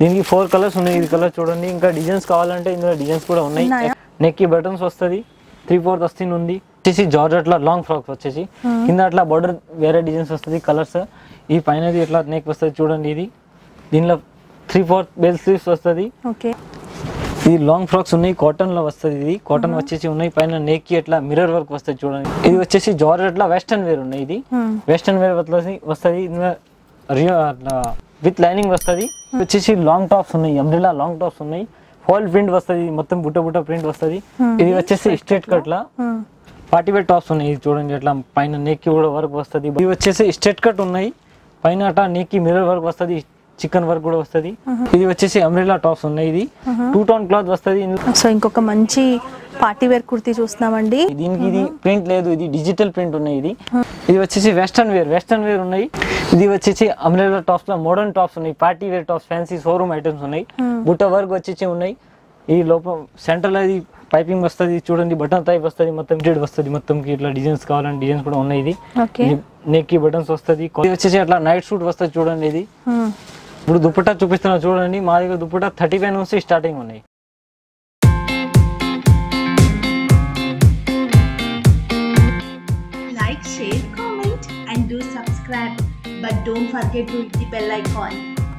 దీనికి four colours ఉన్నాయి ఇది కలర్ చూడండి ఇంకా డిజైన్స్ కావాలంటే ఇందులో డిజైన్స్ కూడా ఉన్నాయి ఉన్నాయా? నెక్ కి బటన్స్ వస్తుంది త్రీ ఫోర్త్ వస్తుంది ఉంది వచ్చేసి జార్జ్ అట్లా లాంగ్ ఫ్రాక్స్ వచ్చేసి కింద అట్లా బార్డర్ వేరే డిజైన్స్ వస్తుంది కలర్స్ ఈ పైనది ఇట్లా నెక్ వస్తుంది చూడండి ఇది దీనిలో త్రీ ఫోర్త్ బెల్ స్లీవ్స్ వస్తుంది ఓకే ఇది లాంగ్ ఫ్రాక్స్ ఉన్నాయి కాటన్ లో వస్తుంది ఇది కాటన్ వచ్చేసి ఉన్నాయి పైన నెక్ కి ఇట్లా మిర్రర్ వర్క్ వస్తుంది చూడండి ఇది వచ్చేసి జార్జ్ అట్లా వెస్టర్న్ వేర్ ఉన్నాయి ఇది వెస్టర్న్ వేర్ వస్తుంది వస్తుంది ఇందులో రియో అట్లా విత్ లైనింగ్ వస్తుంది వచ్చేసి లాంగ్ టాప్స్ ఉన్నాయి అంబ్రిలా లాంగ్ టాప్స్ ఉన్నాయి ఫాల్ ప్రింట్ వస్తుంది మొత్తం బుట్ట బుట్ట ప్రింట్ వస్తుంది ఇది వచ్చేసి స్ట్రేట్ కట్ లా పార్టీ వేర్ టాప్స్ ఉన్నాయి ఇది చూడండి ఇట్లా పైన నెక్ కి కూడా వర్క్ వస్తుంది ఇవి వచ్చేసి స్ట్రేట్ కట్ ఉన్నాయి పైన అట్లా నెక్ కి మిర్రర్ వర్క్ వస్తుంది చికెన్ వర్క్ కూడా వస్తుంది ఇది వచ్చేసి అంబ్రిలా టాప్స్ ఉన్నాయి ఇది టూ టోన్ క్లాత్ వస్తుంది ఇందులో సో ఇంకొక మంచి పార్టీ వేర్ కుర్తీ చూస్తున్నామండి దీనికి ఇది ప్రింట్ లేదు ఇది డిజిటల్ ప్రింట్ ఉన్నాయి ఇది ఇది వచ్చేసి వెస్టర్న్ వేర్ వెస్టర్న్ వేర్ ఉన్నాయి ఇది వచ్చేసి అంబ్రెలా టాప్స్ లో మోడర్న్ టాప్స్ ఉన్నాయి party wear tops fancy showroom items ఉన్నాయి బుట్ట వర్క్ వచ్చేసి ఉన్నాయి ఈ లోపల సెంటర్ అది పైపింగ్ వస్తుంది చూడండి బటన్ టైప్ వస్తుంది మొత్తం డెడ్ వస్తుంది మొత్తం ఇట్లా డిజైన్స్ కావాలంటే డిజైన్స్ కూడా ఉన్నాయి ఇది ఓకే నెక్ కి బటన్స్ వస్తుంది ఇది వచ్చేసి అట్లా నైట్ షూట్ వస్తుంది చూడండి ఇది ఇప్పుడు దుప్పట్టా చూపిస్తున్నా చూడండి మా దగ్గర దుప్పట్టా థర్టీ ఫైవ్ నుంచి స్టార్టింగ్ ఉన్నాయి like, share, comment, and do subscribe. But don't forget to hit the bell icon.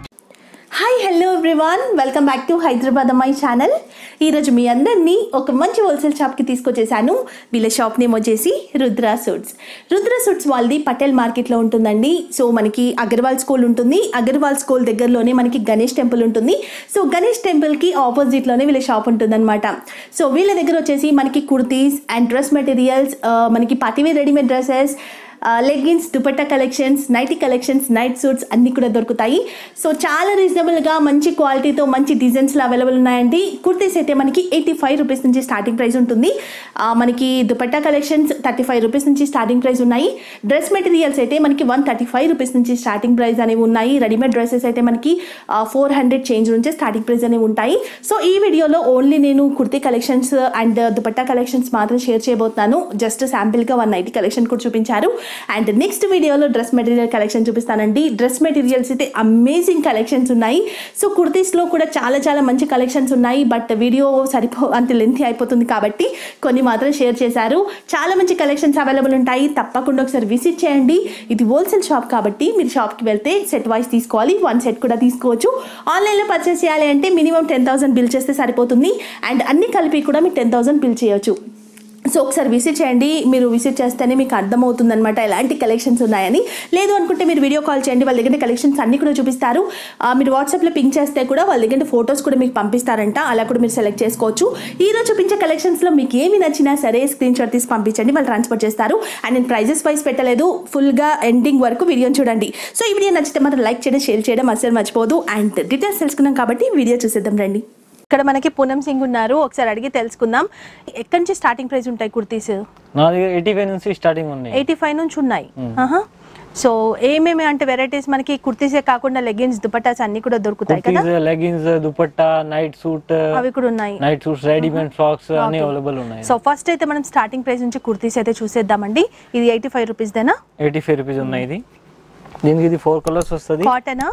Hi hello everyone welcome back to Hyderabad అమ్మాయి ఛానల్ ఈరోజు మీ అందరినీ ఒక మంచి హోల్సేల్ షాప్కి తీసుకొచ్చేసాను వీళ్ళ షాప్ నేమ్ వచ్చేసి రుద్ర సూట్స్ రుద్ర సూట్స్ వాళ్ళది పటేల్ మార్కెట్లో ఉంటుందండి సో మనకి అగర్వాల్ స్కూల్ ఉంటుంది అగర్వాల్ స్కూల్ దగ్గరలోనే మనకి గణేష్ టెంపుల్ ఉంటుంది సో గణేష్ టెంపుల్కి ఆపోజిట్లోనే వీళ్ళ షాప్ ఉంటుందన్నమాట సో వీళ్ళ దగ్గర వచ్చేసి మనకి కుర్తీస్ అండ్ డ్రెస్ మెటీరియల్స్ మనకి party wear readymade dresses leggings dupatta collections nighty collections night suits అన్నీ కూడా దొరుకుతాయి సో చాలా రీజనబుల్గా మంచి క్వాలిటీతో మంచి డిజైన్స్లో అవైలబుల్ ఉన్నాయండి కుర్తీస్ అయితే మనకి ఎయిటీ ఫైవ్ రూపీస్ నుంచి స్టార్టింగ్ ప్రైస్ ఉంటుంది ఆ, మనకి dupatta collections thirty five rupees నుంచి స్టార్టింగ్ ప్రైస్ ఉన్నాయి డ్రెస్ మెటీరియల్స్ అయితే మనకి వన్ థర్టీ ఫైవ్ రూపీస్ నుంచి స్టార్టింగ్ ప్రైస్ అనేవి ఉన్నాయి రెడీమేడ్ డ్రెస్సెస్ అయితే మనకి ఫోర్ హండ్రెడ్ చేంజ్ నుంచే స్టార్టింగ్ ప్రైస్ అనేవి ఉంటాయి సో ఈ వీడియోలో ఓన్లీ నేను kurti collections and dupatta collections మాత్రం షేర్ చేయబోతున్నాను జస్ట్ శాంపిల్గా వన్ నైటీ కలెక్షన్ కూడా చూపించారు అండ్ నెక్స్ట్ వీడియోలో డ్రెస్ మెటీరియల్ కలెక్షన్ చూపిస్తానండి డ్రెస్ మెటీరియల్స్ అయితే అమేజింగ్ కలెక్షన్స్ ఉన్నాయి సో కుర్తీస్లో కూడా చాలా చాలా మంచి కలెక్షన్స్ ఉన్నాయి బట్ వీడియో సరిపో అంత లెంత్ అయిపోతుంది కాబట్టి కొన్ని మాత్రం షేర్ చేశారు చాలా మంచి కలెక్షన్స్ అవైలబుల్ ఉంటాయి తప్పకుండా ఒకసారి విజిట్ చేయండి ఇది హోల్సేల్ షాప్ కాబట్టి మీరు షాప్కి వెళ్తే సెట్ వైస్ తీసుకోవాలి వన్ సెట్ కూడా తీసుకోవచ్చు ఆన్లైన్లో పర్చేస్ చేయాలి అంటే మినిమం టెన్ థౌసండ్ బిల్ చేస్తే సరిపోతుంది అండ్ అన్ని కలిపి కూడా మీరు టెన్ థౌసండ్ బిల్ చేయొచ్చు సో ఒకసారి విజిట్ చేయండి మీరు విజిట్ చేస్తేనే మీకు అర్థమవుతుంది అనమాట ఎలాంటి కలెక్షన్స్ ఉన్నాయని లేదు అనుకుంటే మీరు వీడియో కాల్ చేయండి వాళ్ళ దగ్గర కలెక్షన్స్ అన్ని కూడా చూపిస్తారు ఆ, మీరు వాట్సాప్లో పింక్ చేస్తే కూడా వాళ్ళ దగ్గర ఫొటోస్ కూడా మీకు పంపిస్తారంట అలా కూడా మీరు సెలెక్ట్ చేసుకోవచ్చు ఈ రోజు చూపించే కలెక్షన్స్లో మీకు ఏమి నచ్చినా సరే స్క్రీన్ షాట్ తీసి పంపించండి వాళ్ళు ట్రాన్స్ఫర్ చేస్తారు అండ్ నేను ప్రైజెస్ వైస్ పెట్టలేదు ఫుల్గా ఎండింగ్ వరకు వీడియోని చూడండి సో ఈ వీడియో నచ్చితే మాత్రం లైక్ చేయడం షేర్ చేయడం అస్సలు మర్చిపోదు అండ్ డీటెయిల్స్ తెలుసుకున్నాం కాబట్టి వీడియో చూసేద్దాం రండి ఇక్కడ మనకి పూనం సింగ్ ఉన్నారు ఒకసారి అడిగి తెలుసుకుందాం ఎక్కడి నుంచి స్టార్టింగ్ ప్రైస్ ఉంటాయి కుర్తీస్ నా దగ్గర ఎయిటీ ఫైవ్ నుంచి స్టార్టింగ్ ఉన్నాయి ఎయిటీ ఫైవ్ నుంచి ఉన్నాయి ఆహా. సో ఏమేమి అంటే వెరైటీస్ మనకి కుర్తీసే కాకుండా లెగిన్స్ దుపట్టాస్ అన్ని కూడా దొరుకుతాయి కదా kurtis leggings dupatta night suit అవి కూడా ఉన్నాయి నైట్ సూట్స్ రెడీమేడ్ ఫ్రాక్స్ అన్ని అవైలబుల్ ఉన్నాయి సో ఫస్ట్ అయితే మనం స్టార్టింగ్ ప్రైస్ నుంచి కుర్తీస్ అయితే చూసేద్దామండి ఇది ఎయిటీ ఫైవ్ రూపీస్ దేనా ఎయిటీ ఫైవ్ రూపీస్ ఉన్నాయి ఇది దీనికి ఇది ఫోర్ కలర్స్ వస్తుంది కాటనా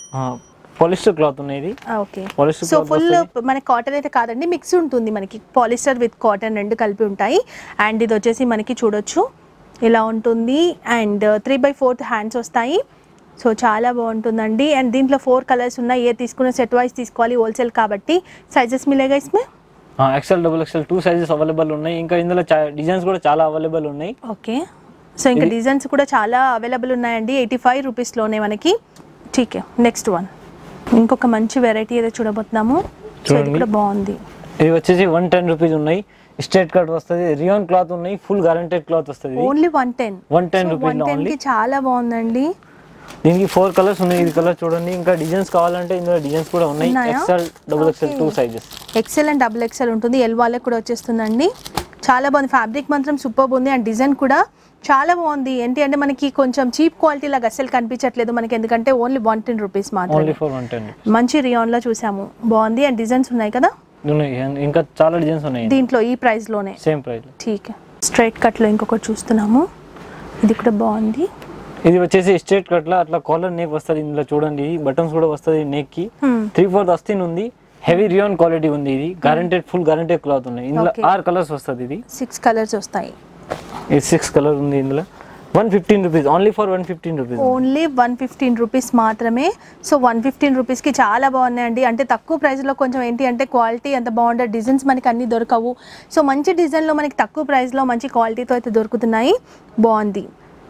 పాలిస్టర్ క్లాత్ ఉన్నాయి ఇది okay polyester so cloth full మనకి కాటన్ అయితే కాదండి మిక్స్ ఉంటుంది మనకి పాలిస్టర్ విత్ కాటన్ రెండు కలిపి ఉంటాయి అండ్ ఇది వచ్చేసి మనకి చూడొచ్చు ఇలా ఉంటుంది and three by fourth hands వస్తాయి సో చాలా బాగుంటుందండి అండ్ దీంట్లో ఫోర్ కలర్స్ ఉన్నాయి ఏ తీసుకున్న సెట్ వైస్ తీసుకోవాలి హోల్సేల్ కాబట్టి సైజెస్ మిలేగా ఇస్మే XL double XL two sizes available ఉన్నాయి ఇంకా ఇందులో డిజైన్స్ కూడా చాలా అవైలబుల్ ఉన్నాయి ఓకే సో ఇంకా డిజైన్స్ కూడా చాలా అవైలబుల్ ఉన్నాయండి ఎయిటీ ఫైవ్ రూపీస్లోనే మనకి ఠీకే నెక్స్ట్ వన్ ఇంకొక మంచి వెరైటీ ఏదో చూడబోతున్నాము సో ఇది చూడండి. కూడా బాగుంది ఇది వచ్చేసి వన్ టెన్ రూపీస్ ఉన్నాయి స్ట్రేట్ కట్ వస్తుంది రియాన్ క్లాత్ ఉన్నాయి ఫుల్ గ్యారంటెడ్ క్లాత్ వస్తుంది ఇది. ఓన్లీ వన్ టెన్ 110 rupees లో only. కి చాలా బాగుందండి దీనికి ఫోర్ కలర్స్ ఉన్నాయి ఇది కలర్ చూడండి ఇంకా డిజైన్స్ కావాలంటే ఇందులో డిజైన్స్ కూడా ఉన్నాయి ఉన్నాయా? XL double XL Okay. Two sizes XL and double XL ఉంటుంది ఎల్ వాళ్ళకి కూడా వచ్చేస్తుందండి చాలా బాగుంది ఫ్యాబ్రిక్ మాత్రం సూపర్ ఉంది అండ్ డిజైన్ కూడా చాలా బాగుంది ఏంటి అంటే మనకి కొంచెం చీప్ క్వాలిటీ లాగా అస్సలు కనిపించట్లేదు మనకి ఎందుకంటే ఓన్లీ వన్ టెన్ రూపీస్ మాత్రం ఓన్లీ ఫోర్ వన్ టెన్ మంచి రియాన్ లో చూసాము బాగుంది అండ్ డిజైన్స్ ఉన్నాయి కదా ఉన్నాయి ఇంకా చాలా డిజైన్స్ ఉన్నాయి దీంట్లో ఈ ప్రైస్ లోనే సేమ్ ప్రైస్ ఠీక్ స్ట్రైట్ కట్లో ఇంకొకటి చూస్తున్నాము ఇది కూడా బాగుంది ఇది వచ్చేసి స్ట్రేట్ కట్ల అట్లా కాలర్ నెక్ వస్తుంది ఇందులో చూడండి ఇది బటన్స్ కూడా వస్తుంది నెక్ కి Hmm. త్రీ ఫోర్త్ అస్తిన్ ఉంది హెవీ రియాన్ క్వాలిటీ ఉంది ఇది గ్యారంటెడ్ ఫుల్ గ్యారంటెడ్ క్లాత్ ఉన్నాయి ఇందులో Okay. ఆరు కలర్స్ వస్తుంది ఇది సిక్స్ కలర్స్ వస్తాయి ఇది సిక్స్ కలర్ ఉంది ఇందులో one fifteen rupees only for one fifteen rupees only one fifteen rupees మాత్రమే సో వన్ ఫిఫ్టీన్ రూపీస్కి చాలా బాగున్నాయండి అంటే తక్కువ ప్రైస్లో కొంచెం ఏంటి అంటే క్వాలిటీ అంత బాగుండే డిజైన్స్ మనకి అన్నీ దొరకవు సో మంచి డిజైన్లో మనకి తక్కువ ప్రైస్లో మంచి క్వాలిటీతో అయితే దొరుకుతున్నాయి బాగుంది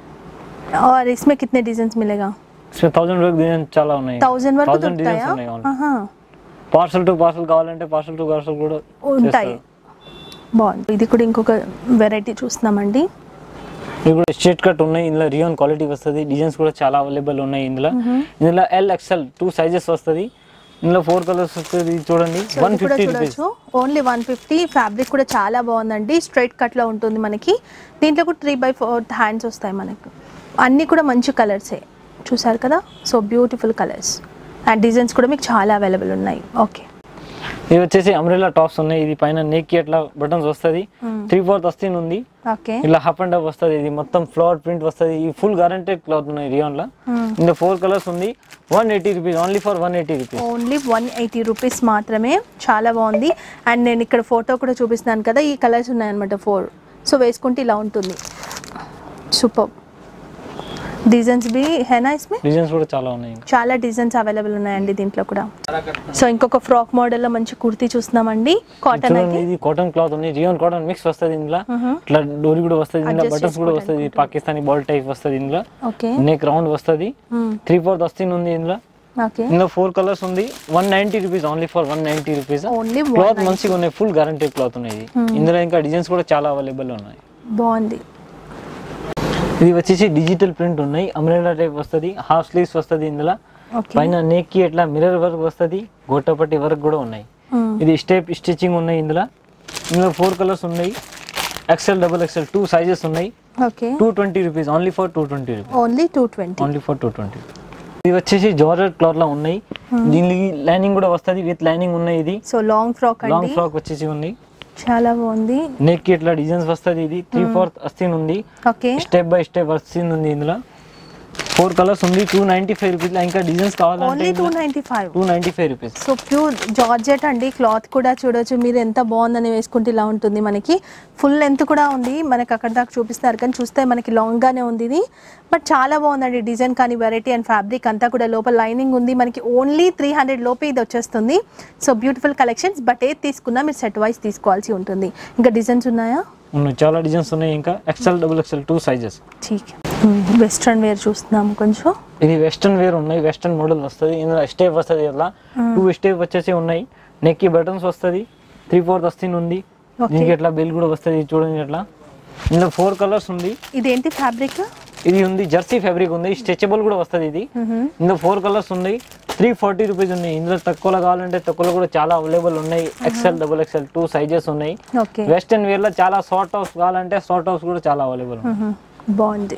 और इसमें कितने डिजाइन मिलेगा इसमें థౌసండ్ వరకు డిజైన్ చాలా ఉన్నాయి థౌజండ్ వరకు థౌసండ్ డిజైన్స్ దొరుకుతాయా ఉన్నాయి ఆహా. పార్సల్ టు పార్సల్ కావాలంటే పార్సల్ టు పార్సల్ కూడా ఉంటాయి చేస్తారు. బాగుంది ఇది కూడా ఇంకొక వెరైటీ చూస్తున్నామండి ఇవి కూడా స్ట్రేట్ కట్ ఉన్నాయి ఇందులో రియాన్ క్వాలిటీ వస్తుంది డిజైన్స్ కూడా చాలా అవైలబుల్ ఉన్నాయి ఇందులో ఇందులో ఎల్ ఎక్స్ఎల్ టూ సైజెస్ వస్తుంది ఇందులో ఫోర్ కలర్స్ వస్తుంది ఇది చూడండి సో వన్ ఇది కూడా ఫిఫ్టీ రూపీస్ చూడొచ్చు ఓన్లీ వన్ ఫిఫ్టీ ఫ్యాబ్రిక్ కూడా చాలా బాగుందండి స్ట్రైట్ కట్లో ఉంటుంది మనకి దీంట్లో కూడా త్రీ బై ఫోర్ హ్యాండ్స్ వస్తాయి మనకు అన్నీ కూడా మంచి కలర్సే చూసారు కదా so beautiful colours and designs కూడా మీకు చాలా అవైలబుల్ ఉన్నాయి ఓకే ఇది వచ్చేసి అమ్రెలా టాప్స్ ఉన్నాయి ఇది పైన నెక్ అట్లా బటన్స్ వస్తుంది త్రీ ఫోర్త్ వస్తుంది ఉంది ఓకే ఇలా హాఫ్ అండ్ హాఫ్ వస్తుంది ఇది మొత్తం ఫ్లవర్ ప్రింట్ వస్తుంది ఈ ఫుల్ గ్యారంటెడ్ క్లాత్ ఉన్నాయి రియాన్ లో ఇందులో ఫోర్ కలర్స్ ఉంది one eighty rupees only for one eighty rupees only one eighty rupees మాత్రమే చాలా బాగుంది అండ్ నేను ఇక్కడ ఫోటో కూడా చూపిస్తున్నాను కదా ఈ కలర్స్ ఉన్నాయన్నమాట ఫోర్ సో వేసుకుంటే ఇలా ఉంటుంది సూపర్ డిజైన్స్ బి హేనా ఇస్మే డిజైన్స్ కూడా చాలా ఉన్నాయి ఇంకా చాలా డిజైన్స్ అవైలబుల్ ఉన్నాయండి దీంట్లో కూడా సో ఇంకొక ఫ్రాక్ మోడల్లో మంచి కుర్తీ చూస్తున్నామండి కాటన్ చూడండి అయితే ఇది కాటన్ క్లాత్ ఉంది రియాన్ కాటన్ మిక్స్ వస్తుంది ఇందులో ఇట్లా డోరీ కూడా వస్తుంది ఇందులో Adjust బటన్స్ కూడా వస్తుంది పాకిస్తానీ బాల్ టైప్ వస్తుంది ఇందులో ఓకే నెక్ రౌండ్ వస్తుంది త్రీ ఫోర్త్ వస్తుంది ఉంది ఇందులో ఓకే ఇందులో ఫోర్ కలర్స్ ఉంది one ninety rupees only for one ninety rupees only cloth మంచిగా ఉన్నాయి ఫుల్ గ్యారంటీ క్లాత్ ఉన్నాయి ఇది ఇందులో ఇంకా డిజైన్స్ కూడా చాలా అవైలబుల్ ఉన్నాయి బాగుంది ఇది వచ్చేసి డిజిటల్ ప్రింట్ ఉన్నాయి అమ్రేలా టైప్ వస్తుంది హాఫ్ స్లీవ్స్ వస్తుంది ఇందులో ఓకే పైన నెక్ కి ఇట్లా మిర్రర్ వర్క్ వస్తుంది గోటపట్టి వర్క్ కూడా ఉన్నాయి ఇది స్టెప్ స్టిచ్చింగ్ ఉన్నాయి ఇందులో ఇందులో ఫోర్ కలర్స్ ఉన్నాయి XL double XL two sizes ఉన్నాయి okay two twenty rupees only for two twenty rupees only two twenty only for two twenty ఇది వచ్చేసి జార్జెట్ క్లాత్ లో ఉన్నాయి దీనికి లైనింగ్ కూడా వస్తుంది విత్ లైనింగ్ ఉన్నాయి ఇది సో లాంగ్ ఫ్రాక్ లాంగ్ అండి ఫ్రాక్ వచ్చేసి ఉంది చాలా బాగుంది నెక్ కి ఇట్లా డిజైన్స్ వస్తుంది ఇది త్రీ ఫోర్త్ అస్తిన్ ఉంది ఓకే స్టెప్ బై స్టెప్ వస్తుంది ఉంది ఇందులో ఫోర్ కలర్స్ ఉంది టూ నైన్టీ ఫైవ్ రూపీస్ ఇంకా డిజైన్స్ కావాలంటే only two ninety five two ninety five rupees so pure georgette అండి క్లాత్ కూడా చూడొచ్చు మీరు ఎంత బాగుందని వేసుకుంటే ఇలా ఉంటుంది మనకి ఫుల్ లెంత్ కూడా ఉంది మనకి అక్కడ దాకా చూపిస్తున్నారు కానీ చూస్తే మనకి లాంగ్గానే ఉంది ఇది బట్ చాలా బాగుందండి డిజైన్ కానీ వెరైటీ అండ్ ఫ్యాబ్రిక్ అంతా కూడా లోపల లైనింగ్ ఉంది మనకి ఓన్లీ త్రీ హండ్రెడ్ లోపే ఇది వచ్చేస్తుంది సో బ్యూటిఫుల్ కలెక్షన్స్ బట్ ఏది తీసుకున్నా మీరు సెట్ వైస్ తీసుకోవాల్సి ఉంటుంది ఇంకా డిజైన్స్ ఉన్నాయా ఉన్నాయి చాలా డిజైన్స్ ఉన్నాయి ఇంకా XL double XL two sizes ఠీక్ వెస్ట్రన్ వేర్ చూస్తున్నాము కొంచెం ఇది వెస్టర్న్ వేర్ ఉన్నాయి వెస్టర్న్ మోడల్ వస్తుంది ఇందులో స్టేప్ వస్తుంది ఇట్లా టూ స్టేప్ వచ్చేసి ఉన్నాయి నెక్ కి బటన్స్ వస్తుంది త్రీ ఫోర్త్ వస్తుంది ఉంది Okay. దీనికి ఇట్లా బెల్ కూడా వస్తుంది చూడండి ఇట్లా ఇందులో ఫోర్ కలర్స్ ఉంది ఇదేంటి ఫ్యాబ్రిక్ ఇది ఉంది జెర్సీ ఫ్యాబ్రిక్ ఉంది స్ట్రెచబుల్ కూడా వస్తుంది ఇది ఇందులో ఫోర్ కలర్స్ ఉన్నాయి త్రీ ఫార్టీ రూపీస్ ఉన్నాయి ఇందులో తక్కువలో కావాలంటే తక్కువలో కూడా చాలా అవైలబుల్ ఉన్నాయి XL double XL two sizes ఉన్నాయి ఓకే వెస్టర్న్ వేర్ లో చాలా షార్ట్ హౌస్ కావాలంటే షార్ట్ హౌస్ కూడా చాలా అవైలబుల్ ఉన్నాయి బాగుంది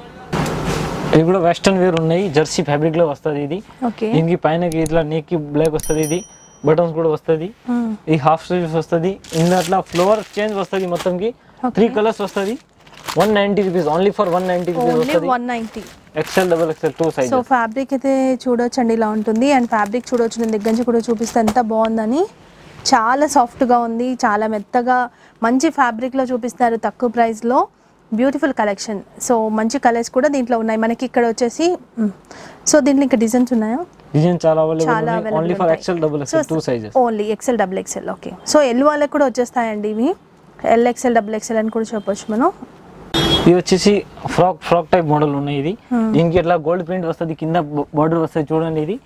ఇది కూడా వెస్టర్న్ వేర్ ఉన్నాయి జెర్సీ ఫ్యాబ్రిక్ లో వస్తుంది ఇది ఓకే దీనికి పైన ఇట్లా నెక్ కి బ్లాక్ వస్తుంది ఇది బటన్స్ కూడా వస్తుంది ఇది హాఫ్ స్లీవ్స్ వస్తుంది ఇందులో అట్లా ఫ్లోర్ చేంజ్ వస్తుంది మొత్తం కి త్రీ కలర్స్ వస్తుంది one ninety rupees only for one ninety rupees only వస్తుంది one ninety XL double XL two size so fabric అయితే చూడొచ్చండి ఇలా ఉంటుంది అండ్ ఫ్యాబ్రిక్ చూడొచ్చు నేను దగ్గర నుంచి కూడా చూపిస్తే ఎంత బాగుందని చాలా సాఫ్ట్గా ఉంది చాలా మెత్తగా మంచి ఫ్యాబ్రిక్లో చూపిస్తారు తక్కువ ప్రైస్లో బ్యూటిఫుల్ కలెక్షన్ సో మంచి కలర్స్ కూడా దీంట్లో ఉన్నాయి మనకి ఇక్కడ వచ్చేసి సో దీంట్లో ఇంకా డిజైన్స్ ఉన్నాయా డిజైన్ చాలా అవైలబుల్ చాలా ఉన్నాయి only for XL double XL two sizes only XL double XL okay so L వాళ్ళకి కూడా వచ్చేస్తాయండి ఇవి ఎల్ ఎక్సెల్ డబుల్ ఎక్సెల్ అని కూడా చెప్పొచ్చు మనం ఇది వచ్చేసి ఫ్రాక్ ఫ్రాక్ టైప్ మోడల్ ఉన్నాయి ఇది దీనికి ఇట్లా గోల్డ్ ప్రింట్ వస్తుంది కింద బార్డర్ వస్తుంది చూడండి ఇది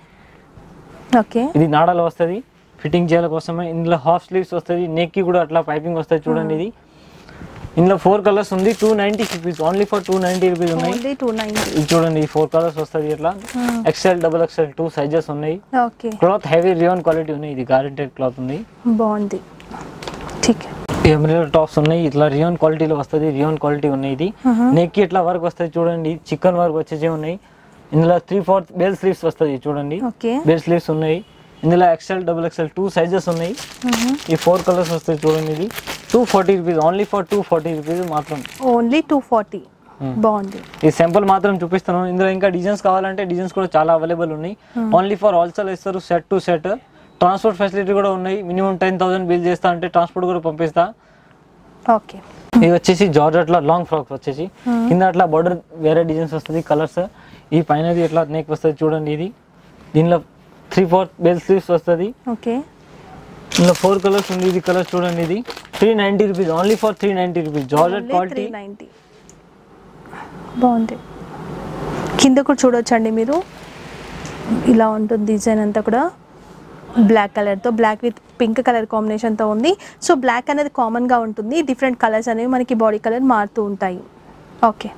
ఓకే ఇది నాడాలు వస్తుంది ఫిట్టింగ్ చేయాల కోసమే ఇందులో హాఫ్ స్లీవ్స్ వస్తుంది నెక్ కి కూడా అట్లా పైపింగ్ వస్తుంది చూడండి ఇది ఇందులో ఫోర్ కలర్స్ ఉంది two ninety rupees only for two ninety rupees ఉన్నాయి ఓన్లీ టూ నైంటీ ఇది చూడండి ఈ ఫోర్ కలర్స్ వస్తుంది ఇట్లా XL double XL two sizes ఉన్నాయి okay cloth heavy rayon quality ఉన్నాయి ఇది గ్యారెంటెడ్ క్లాత్ ఉంది బాగుంది ఠీక్ ఎమరియల్ టాప్స్ ఉన్నాయి ఇట్లా రియాన్ క్వాలిటీలో వస్తుంది రియాన్ క్వాలిటీ ఉన్నాయి ఇది నెక్ కి ఇట్లా వర్క్ వస్తుంది చూడండి చికెన్ వర్క్ వచ్చేసి ఉన్నాయి ఇందులో త్రీ ఫోర్త్ బెల్ స్లీవ్స్ వస్తుంది చూడండి ఓకే బెల్ స్లీవ్స్ ఉన్నాయి ఇందులో XL double XL two sizes ఉన్నాయి ఈ ఫోర్ కలర్స్ వస్తాయి చూడండి ఇది two forty rupees only for two forty rupees మాత్రం ఓన్లీ టూ ఫార్టీ బాగుంది ఈ సింపుల్ మాత్రం చూపిస్తున్నాను ఇందులో ఇంకా డిజైన్స్ కావాలంటే డిజైన్స్ కూడా చాలా అవైలబుల్ ఉన్నాయి ఓన్లీ ఫర్ హోల్సేల్ ఇస్తారు set to set transport facility కూడా ఉన్నాయి మినిమం టెన్ థౌసండ్ బిల్ చేస్తా అంటే ట్రాన్స్పోర్ట్ కూడా పంపిస్తా ఓకే ఇది వచ్చేసి జార్జెట్ లో లాంగ్ ఫ్రాక్స్ వచ్చేసి కింద అట్లా బార్డర్ వేరే డిజైన్స్ వస్తుంది కలర్స్ ఈ పైనది ఎట్లా నెక్ వస్తుంది చూడండి ఇది దీనిలో త్రీ ఫోర్ బెల్ స్లీవ్స్ వస్తుంది ఓకే ఇందులో ఫోర్ కలర్స్ ఉంది ఇది కలర్ చూడండి ఇది three ninety rupees only for three ninety rupees georgette three quality ninety బాగుంది కింద కూడా చూడొచ్చండి మీరు ఇలా ఉంటుంది డిజైన్ అంతా కూడా బ్లాక్ కలర్తో బ్లాక్ విత్ పింక్ కలర్ కాంబినేషన్తో ఉంది సో బ్లాక్ అనేది కామన్గా ఉంటుంది డిఫరెంట్ కలర్స్ అనేవి మనకి బాడీ కలర్ మారుతూ ఉంటాయి ఓకే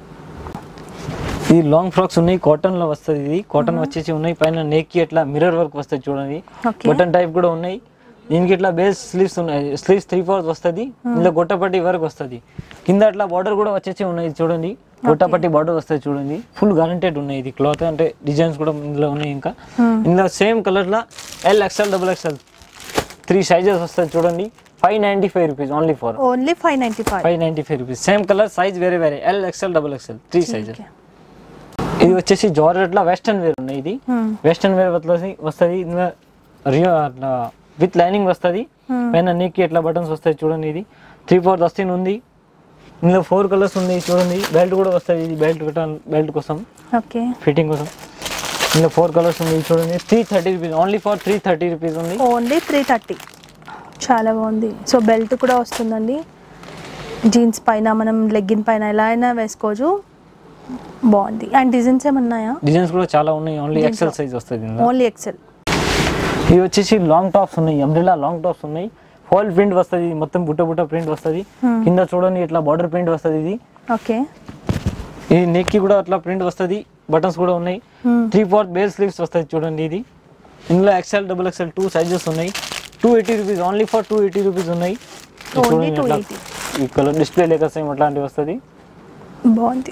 ఇది లాంగ్ ఫ్రాక్స్ ఉన్నాయి కాటన్ లో వస్తుంది ఇది కాటన్ వచ్చేసి ఉన్నాయి పైన నెక్ కి ఎట్లా మిర్రర్ వర్క్ వస్తుంది చూడండి Okay. బటన్ టైప్ కూడా ఉన్నాయి దీనికి ఇట్లా బేస్ స్లీవ్స్ ఉన్నాయి స్లీవ్స్ త్రీ ఫోర్త్ వస్తుంది ఇందులో గొట్టపట్టి వర్క్ వస్తుంది కింద అట్లా బార్డర్ కూడా వచ్చేసి ఉన్నాయి చూడండి గొట్టపట్టి బార్డర్ వస్తుంది చూడండి ఫుల్ గ్యారంటెడ్ ఉన్నాయి ఇది క్లాత్ అంటే డిజైన్స్ కూడా ఇందులో ఉన్నాయి ఇంకా ఇందులో సేమ్ కలర్ లా L XL double XL three sizes వస్తుంది చూడండి five ninety five rupees only for only five ninety five five ninety five rupees same colour size వేరే వేరే L XL double XL three sizes ఇది వచ్చేసి georgette లో western wear ఉన్నాయి ఇది western wear వస్తుంది వస్తుంది ఇందులో రియో అట్లా విత్ లైనింగ్ వస్తుంది పైన నెక్ ఎట్లా బటన్స్ వస్తాయి చూడండి ఇది త్రీ ఫోర్త్ వస్తుంది ఉంది ఇందులో ఫోర్ కలర్స్ ఉంది చూడండి బెల్ట్ కూడా వస్తుంది ఇది బెల్ట్ బెల్ట్ కోసం ఓకే ఫిట్టింగ్ కోసం ఇందులో ఫోర్ కలర్స్ ఉంది చూడండి three thirty rupees only for three thirty rupees ఉంది ఓన్లీ త్రీ థర్టీ చాలా బాగుంది సో బెల్ట్ కూడా వస్తుందండి జీన్స్ పైన మనం లెగ్గిన్ పైన ఎలా అయినా వేసుకోవచ్చు బాగుంది అండ్ డిజైన్స్ ఏమన్నాయా డిజైన్స్ కూడా చాలా ఉన్నాయి ఓన్లీ ఎక్సెల్ సైజ్ వస్తుంది ఇందులో ఓన్లీ ఎక్సెల్ ఇవి వచ్చేసి లాంగ్ టాప్స్ ఉన్నాయి అంబ్రిలా లాంగ్ టాప్స్ ఉన్నాయి ఫాల్ ప్రింట్ వస్తుంది మొత్తం బుట్ట బుట్ట ప్రింట్ వస్తుంది కింద చూడండి ఇట్లా బార్డర్ ప్రింట్ వస్తుంది ఇది ఓకే ఈ నెక్ కి కూడా అట్లా ప్రింట్ వస్తుంది బటన్స్ కూడా ఉన్నాయి త్రీ ఫోర్త్ బేల్ స్లీవ్స్ వస్తుంది చూడండి ఇది ఇందులో XL double XL two sizes ఉన్నాయి two eighty rupees only for two eighty rupees ఉన్నాయి ఇది Only చూడండి అట్లా 280. ఈ కలర్ డిస్ప్లే లేక సేమ్ అట్లాంటివి వస్తుంది బాగుంది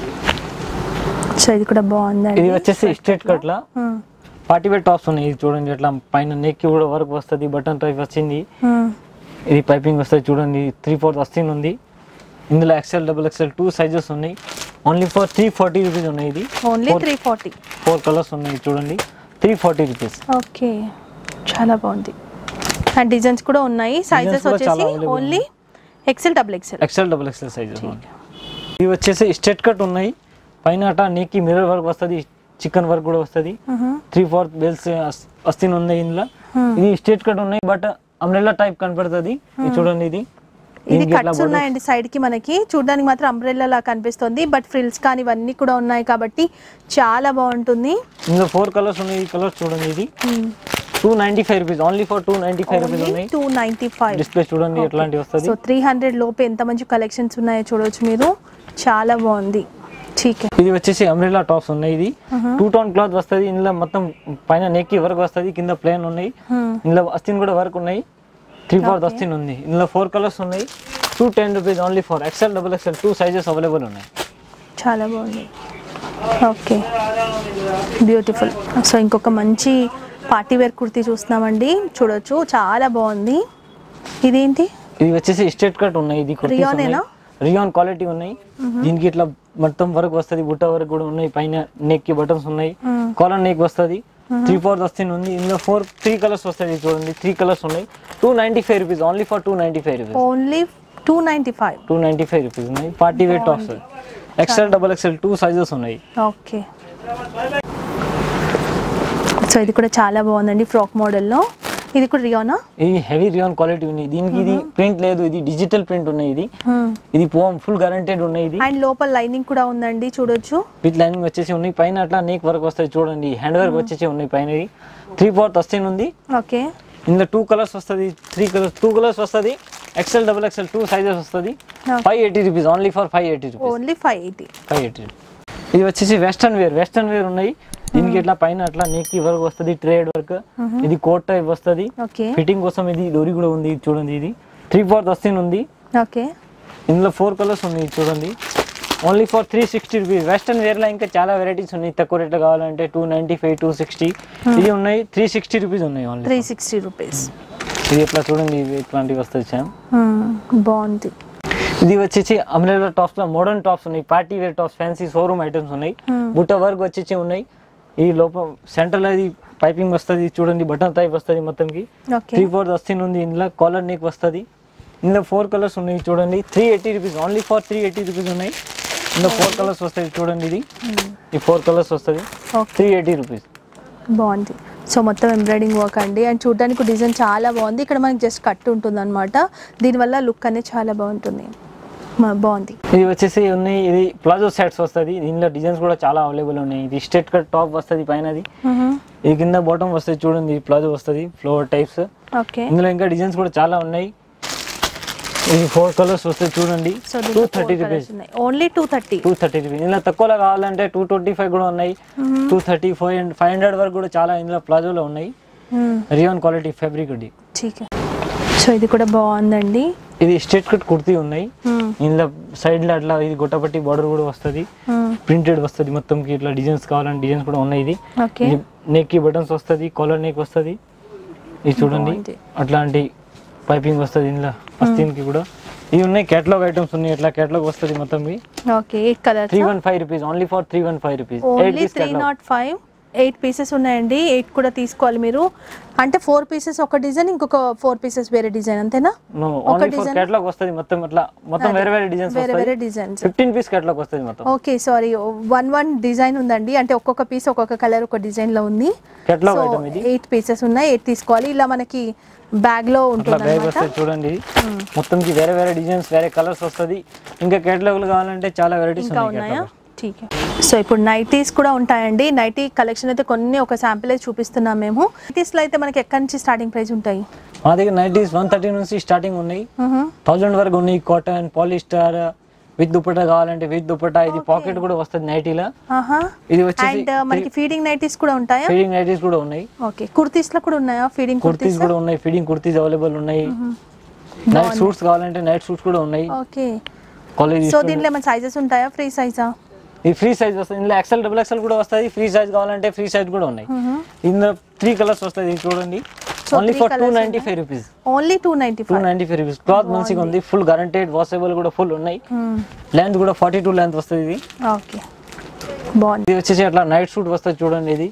సో ఇది కూడా బాగుందండి ఇది వచ్చేసి స్ట్రేట్ కట్ లా పార్టీ వేర్ టాప్స్ ఉన్నాయి ఇది చూడండి ఇట్లా పైన నెక్ కి కూడా వర్క్ వస్తుంది బటన్ టైప్ వచ్చింది ఇది పైపింగ్ వస్తుంది చూడండి త్రీ ఫోర్త్ వస్తుంది ఉంది ఇందులో XL double XL two sizes ఉన్నాయి only for three forty rupees ఉన్నాయి ఇది only three forty four colours ఉన్నాయి చూడండి త్రీ ఫార్టీ రూపీస్ ఓకే చాలా బాగుంది అండ్ డిజైన్స్ కూడా ఉన్నాయి సైజెస్ కూడా చాలా వచ్చేసి available only XL double XL XL double XL sizes ఇవి వచ్చేసి స్ట్రెట్ కట్ ఉన్నాయి పైన అట నీకి మిర్రర్ వర్క్ వస్తుంది చికెన్ వర్క్ కూడా వస్తుంది త్రీ ఫోర్త్ బెల్స్ వస్తుంది ఉంది ఇందులో ఇది స్ట్రెట్ కట్ ఉన్నాయి బట్ అంబ్రెల్లా టైప్ కనపడుతుంది ఇది చూడండి ఇది ఇది దీనికి ఇట్లా కట్స్ ఉన్నాయండి సైడ్ కి మనకి చూడడానికి మాత్రం అంబ్రెల్లా లా కనిపిస్తుంది బట్ ఫ్రిల్స్ కానీ ఇవన్నీ కూడా ఉన్నాయి కాబట్టి చాలా బాగుంటుంది ఇందులో ఫోర్ కలర్స్ ఉన్నాయి ఈ కలర్స్ చూడండి ఇది two ninety five rupees only for two ninety five rupees ఉన్నాయి టూ నైన్టీ ఫైవ్ డిస్ప్లే చూడండి ఎట్లాంటివి వస్తుంది సో త్రీ హండ్రెడ్ లోపు ఎంత మంచి కలెక్షన్స్ ఉన్నాయో చూడొచ్చు మీరు చాలా బాగుంది ఠీక్ ఇది వచ్చేసి అంబ్రెల్లా టాప్స్ ఉన్నాయి ఇది టూ టోన్ క్లాత్ వస్తుంది ఇందులో మొత్తం పైన నెక్ వర్క్ వస్తుంది కింద ప్లేన్ ఉన్నాయి ఇందులో అస్తిన్ కూడా వర్క్ ఉన్నాయి త్రీ ఫోర్త్ అస్తిన్ ఉంది ఇందులో ఫోర్ కలర్స్ ఉన్నాయి two ten rupees only for XL double XL two sizes available ఉన్నాయి చాలా బాగుంది ఓకే బ్యూటిఫుల్ సో ఇంకొక మంచి పార్టీ వేర్ కుర్తీ చూస్తున్నామండి చూడొచ్చు చాలా బాగుంది ఇదేంటి ఇది వచ్చేసి స్ట్రేట్ కట్ ఉన్నాయి ఇది కుర్తీస్ రియానేనా? ఉన్నాయి రియాన్ క్వాలిటీ ఉన్నాయి దీనికి ఇట్లా మొత్తం వర్క్ వస్తుంది బుట్ట వర్క్ కూడా ఉన్నాయి పైన నెక్ కి బటన్స్ ఉన్నాయి కాలర్ నెక్ వస్తుంది త్రీ ఫోర్త్ వస్తుంది ఉంది ఇందులో ఫోర్ త్రీ కలర్స్ వస్తుంది చూడండి త్రీ కలర్స్ ఉన్నాయి two ninety five rupees only for two ninety five rupees only two ninety five two ninety five rupees ఉన్నాయి party wear tops XL double XL two sizes ఉన్నాయి okay so ఇది కూడా చాలా బాగుందండి frock మోడల్లో ఇది కూడా రియోనా ఇది హెవీ రియాన్ క్వాలిటీ ఉన్నాయి దీనికి ఇది ప్రింట్ లేదు ఇది డిజిటల్ ప్రింట్ ఉన్నాయి ఇది ఇది పోమ్ ఫుల్ గ్యారంటెడ్ ఉన్నాయి ఇది అండ్ లోపల లైనింగ్ కూడా ఉందండి చూడొచ్చు విత్ లైనింగ్ వచ్చేసి ఉన్నాయి పైన అట్లా నెక్ వర్క్ వస్తాయి చూడండి హ్యాండ్ వర్క్ వచ్చేసి ఉన్నాయి పైన త్రీ ఫోర్త్ వస్తే ఉంది ఓకే ఇందులో టూ కలర్స్ వస్తుంది త్రీ కలర్స్ టూ కలర్స్ వస్తుంది XL double XL two sizes వస్తుంది five eighty rupees only for five eighty rupees only five eighty five eighty ఇది వచ్చేసి వెస్టర్న్ వేర్ వెస్టర్న్ వేర్ ఉన్నాయి దీనికి ఇట్లా పైన అట్లా నెక్ వర్క్ వస్తుంది ట్రేడ్ వర్క్ ఇది కోట్ టైప్ వస్తుంది ఓకే ఫిట్టింగ్ కోసం ఇది డోరీ కూడా ఉంది ఇది చూడండి ఇది త్రీ ఫోర్త్ వస్తుంది ఉంది ఓకే ఇందులో ఫోర్ కలర్స్ ఉన్నాయి ఇది చూడండి only for three sixty rupees western వేర్లో ఇంకా చాలా వెరైటీస్ ఉన్నాయి తక్కువ రేట్లో కావాలంటే two ninety five two sixty ఇది ఉన్నాయి త్రీ సిక్స్టీ రూపీస్ ఉన్నాయి ఓన్లీ త్రీ సిక్స్టీ రూపీస్ ఇది ఇట్లా చూడండి ఇవి ఇట్లాంటివి వస్తుంది శ్యామ్ బాగుంది ఇది వచ్చేసి అమ్రేలా టాప్స్ లో మోడర్న్ టాప్స్ ఉన్నాయి party wear tops fancy showroom items ఉన్నాయి బుట్ట వర్క్ వచ్చేసి ఉన్నాయి ఈ లోపల సెంటర్ అది పైపింగ్ వస్తుంది చూడండి బటన్ టైప్ వస్తుంది మొత్తంకి ఓకే త్రీ ఫోర్త్ వస్తుంది ఉంది ఇందులో కాలర్ నెక్ వస్తుంది ఇందులో ఫోర్ కలర్స్ ఉన్నాయి చూడండి three eighty rupees only for three eighty rupees ఉన్నాయి ఇందులో ఫోర్ కలర్స్ వస్తాయి చూడండి ఇది ఈ ఫోర్ కలర్స్ వస్తుంది ఓకే త్రీ ఎయిటీ రూపీస్ బాగుంది సో మొత్తం ఎంబ్రాయిడింగ్ వర్క్ అండి అండ్ చూడడానికి డిజైన్ చాలా బాగుంది ఇక్కడ మనకి జస్ట్ కట్ ఉంటుంది అనమాట దీనివల్ల లుక్ అనేది చాలా బాగుంటుంది మ- బాగుంది ఇది వచ్చేసి ఉన్నాయి ఇది ప్లాజో సెట్స్ వస్తుంది దీనిలో డిజైన్స్ కూడా చాలా అవైలబుల్ ఉన్నాయి ఇది స్ట్రేట్ కట్ టాప్ వస్తుంది పైన ఇది కింద బాటమ్ వస్తుంది చూడండి ప్లాజో వస్తుంది ఫ్లోవర్ టైప్స్ ఓకే ఇందులో ఇంకా డిజైన్స్ కూడా చాలా ఉన్నాయి ఇది ఫోర్ కలర్స్ వస్తాయి చూడండి so two thirty rupees only two thirty two thirty rupees ఇందులో తక్కువలో కావాలంటే టూ ట్వంటీ ఫైవ్ కూడా ఉన్నాయి two thirty five five hundred వరకు కూడా చాలా ఇందులో ప్లాజోలో ఉన్నాయి రియాన్ క్వాలిటీ ఫ్యాబ్రిక్ ఇది ఠీక్ సో ఇది కూడా బాగుందండి ఇది స్ట్రేట్ కట్ కుర్తీ ఉన్నాయి ఇందులో సైడ్ లో అట్లా ఇది గొట్టపట్టి బార్డర్ కూడా వస్తుంది ప్రింటెడ్ వస్తుంది మొత్తంకి ఇట్లా డిజైన్స్ కావాలంటే డిజైన్స్ కూడా ఉన్నాయి ఇది ఓకే నెక్ కి బటన్స్ వస్తుంది కాలర్ నెక్ వస్తుంది ఇది చూడండి బాగుంది. అట్లాంటి పైపింగ్ వస్తుంది ఇందులో కి కూడా ఇవి ఉన్నాయి కేటలాగ్ ఐటమ్స్ ఉన్నాయి ఇట్లా కేటలాగ్ వస్తుంది మొత్తంకి okay eight colours three one five rupees only for three one five rupees eight only piece three not five eight pieces ఉన్నాయండి ఎయిట్ కూడా తీసుకోవాలి మీరు అంటే ఫోర్ పీసెస్ ఒక డిజైన్ ఇంకొక ఫోర్ పీసెస్ వేరే డిజైన్ అంతేనా ఓన్లీ ఫర్ design? కేటలాగ్ వస్తుంది మొత్తం అట్లా మొత్తం వేరే వేరే డిజైన్స్ వేరే వేరే వస్తాయి డిజైన్స్ ఫిఫ్టీన్ పీస్ కేటలాగ్ వస్తుంది మొత్తం okay sorry one one design ఉందండి అంటే ఒక్కొక్క పీస్ ఒక్కొక్క కలర్ ఒక డిజైన్ లో ఉంది కేటలాగ్ ఐటమ్ ఇది ఎయిట్ పీసెస్ ఉన్నాయి ఎయిట్ తీసుకోవాలి ఇలా మనకి బ్యాగ్ లో అట్లా ఉంటుంది బ్యాగ్ అనమాట వస్తుంది చూడండి మొత్తంకి వేరే వేరే డిజైన్స్ వేరే కలర్స్ వస్తుంది ఇంకా కేటలాగ్లు కావాలంటే చాలా వెరైటీస్ ఇంకా ఉన్నాయి ఉన్నాయా catalog. ఠీక్ సో ఇప్పుడు నైటీస్ కూడా ఉంటాయండి నైటీ కలెక్షన్ అయితే కొన్ని ఒక శాంపిల్ అయితే చూపిస్తున్నాం మేము నైటీస్ లో అయితే మనకి ఎక్కడి నుంచి స్టార్టింగ్ ప్రైస్ ఉంటాయి మా దగ్గర నైటీస్ వన్ థర్టీ నుంచి స్టార్టింగ్ ఉన్నాయి థౌజండ్ వరకు ఉన్నాయి కాటన్ పాలిస్టర్ విత్ దుపట్టా కావాలంటే విత్ దుపట్టా ఇది పాకెట్ కూడా వస్తుంది నైటీలో ఇది వచ్చేసి అండ్ మనకి ఫీడింగ్ నైటీస్ కూడా ఉంటాయా ఫీడింగ్ నైటీస్ కూడా ఉన్నాయి ఓకే కుర్తీస్ లో కూడా ఉన్నాయా ఫీడింగ్ కుర్తీస్ కుర్తీస్ కూడా ఉన్నాయి ఫీడింగ్ కుర్తీస్ అవైలబుల్ ఉన్నాయి నైట్ సూట్స్ కావాలంటే నైట్ సూట్స్ కూడా ఉన్నాయి ఓకే కాలేజ్ సో దీంట్లో ఏమైనా సైజెస్ ఉంటాయా ఫ్రీ సైజా ఈ ఫ్రీ సైజ్ వస్తుంది ఇందులో ఎక్సెల్ డబుల్ ఎక్సెల్ కూడా వస్తుంది ఫ్రీ సైజ్ కావాలంటే ఫ్రీ సైజ్ కూడా ఉన్నాయి ఇందులో త్రీ కలర్స్ వస్తుంది ఇది చూడండి So, only three for two colours ninety five rupees only two ninety two five ninety five rupees cloth మంచిగా ఉంది ఫుల్ గ్యారంటెడ్ వాషబుల్ కూడా ఫుల్ ఉన్నాయి లెంత్ కూడా ఫార్టీ టూ లెంత్ వస్తుంది ఇది ఓకే బాగుంది ఇది వచ్చేసి అట్లా నైట్ షూట్ వస్తుంది చూడండి ఇది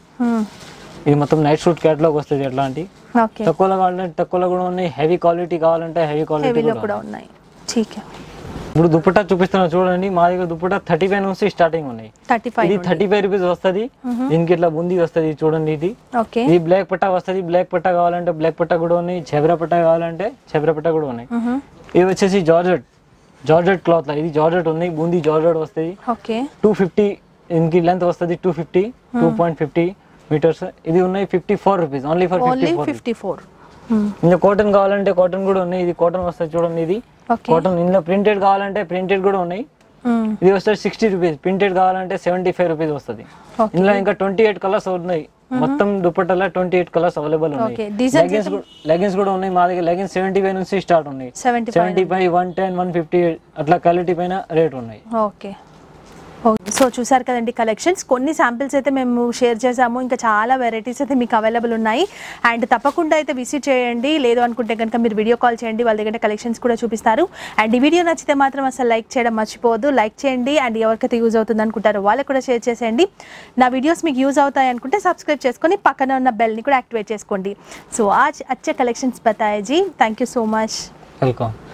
ఇది మొత్తం నైట్ షూట్ క్యాటలాగ్ వస్తుంది అట్లాంటి ఓకే తక్కువలో కావాలంటే తక్కువలో కూడా ఉన్నాయి హెవీ క్వాలిటీ కావాలంటే హెవీ క్వాలిటీ హెవీలో కూడా కూడా ఉన్నాయి ఠీక్ ఇప్పుడు దుప్పట్టా చూపిస్తున్నా చూడండి మా దగ్గర దుప్పట్టా థర్టీ ఫైవ్ నుంచి స్టార్టింగ్ ఉన్నాయి థర్టీ ఫైవ్ ఇది థర్టీ ఫైవ్ రూపీస్ వస్తుంది దీనికి ఇట్లా బుందీ వస్తుంది చూడండి ఇది ఓకే ఇది బ్లాక్ పట్టా వస్తుంది బ్లాక్ పట్టా కావాలంటే బ్లాక్ పట్టా కూడా ఉన్నాయి చెబరా పట్టా కావాలంటే చెబరా పట్టా కూడా ఉన్నాయి ఇది వచ్చేసి జార్జెట్ జార్జెట్ క్లాత్ ఇది జార్జెట్ ఉంది బూందీ జార్జెట్ వస్తుంది ఓకే టూ ఫిఫ్టీ దీనికి లెంత్ వస్తుంది two fifty two point fifty metres ఇది ఉన్నాయి fifty four rupees only for only fifty four fifty four ఇంకా కాటన్ కావాలంటే కాటన్ కూడా ఉన్నాయి ఇది కాటన్ వస్తుంది చూడండి ఇది ఓకే కాటన్ ఇందులో ప్రింటెడ్ కావాలంటే ప్రింటెడ్ కూడా ఉన్నాయి ఇది వస్తుంది సిక్స్టీ రూపీస్ ప్రింటెడ్ కావాలంటే సెవెంటీ ఫైవ్ రూపీస్ వస్తుంది ఓకే ఇందులో ఇంకా ట్వంటీ ఎయిట్ కలర్స్ ఉన్నాయి మొత్తం దుప్పట్టలో ట్వంటీ ఎయిట్ కలర్స్ అవైలబుల్ ఉన్నాయి Okay. Designs లెగిన్స్ లెగిన్స్ కూడా ఉన్నాయి మా దగ్గర లెగిన్స్ సెవెంటీ ఫైవ్ నుంచి స్టార్ట్ ఉన్నాయి seventy five seventy five one ten one fifty అట్లా క్వాలిటీ పైన రేట్ ఉన్నాయి ఓకే ఓకే సో చూసారు కదండి కలెక్షన్స్ కొన్ని శాంపిల్స్ అయితే మేము షేర్ చేసాము ఇంకా చాలా వెరైటీస్ అయితే మీకు అవైలబుల్ ఉన్నాయి అండ్ తప్పకుండా అయితే విజిట్ చేయండి లేదు అనుకుంటే కనుక మీరు వీడియో కాల్ చేయండి వాళ్ళ దగ్గర కలెక్షన్స్ కూడా చూపిస్తారు అండ్ ఈ వీడియో నచ్చితే మాత్రం అసలు లైక్ చేయడం మర్చిపోవద్దు లైక్ చేయండి అండ్ ఎవరికైతే యూజ్ అవుతుంది అనుకుంటారో వాళ్ళకి కూడా షేర్ చేసేయండి నా వీడియోస్ మీకు యూజ్ అవుతాయి అనుకుంటే సబ్స్క్రైబ్ చేసుకొని పక్కన ఉన్న బెల్ని కూడా యాక్టివేట్ చేసుకోండి సో ఆజ్ అచ్చే కలెక్షన్స్ బతాయజీ thank you so much welcome